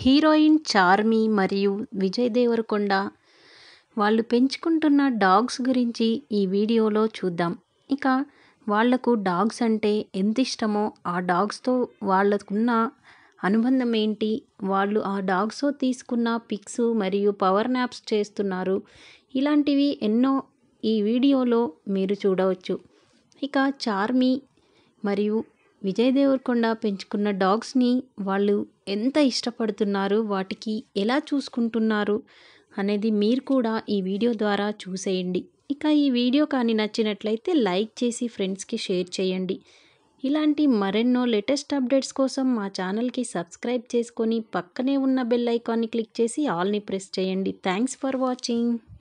heroine Charmi మరియు విజయ్ దేవరకొండ వాళ్ళు పెంచుకుంటున్న dogs గురించి ఈ వీడియోలో చూద్దాం ఇక వాళ్లకు డాగ్స్ అంటే ఎంత ఇష్టమో ఆ డాగ్స్తో వాళ్ళకున్న అనుబంధం ఏంటి వాళ్ళు ఆ డాగ్స్తో తీసుకున్న పిక్స్ మరియు పవర్ నాప్స్ చేస్తున్నారు ఇలాంటివి ఎన్నో ఈ వీడియోలో మీరు చూడవచ్చు ఇక చార్మి మరియు విజయ్ దేవరకొండ పెంచుకున్న డాగ్స్ని వాళ్ళు ఎంత ఇష్టపడుతున్నారు వాటికి ఎలా చూసుకుంటున్నారు అనేది మీరు కూడా ఈ వీడియో ద్వారా చూసేయండి ఇక ఈ వీడియో కానీ నచ్చినట్లయితే లైక్ చేసి ఫ్రెండ్స్కి షేర్ చేయండి ఇలాంటి మరెన్నో లేటెస్ట్ అప్డేట్స్ కోసం మా ఛానల్కి సబ్స్క్రైబ్ చేసుకొని పక్కనే ఉన్న బెల్ ఐకాన్ని క్లిక్ చేసి ఆల్ని ప్రెస్ చేయండి థ్యాంక్స్ ఫర్ వాచింగ్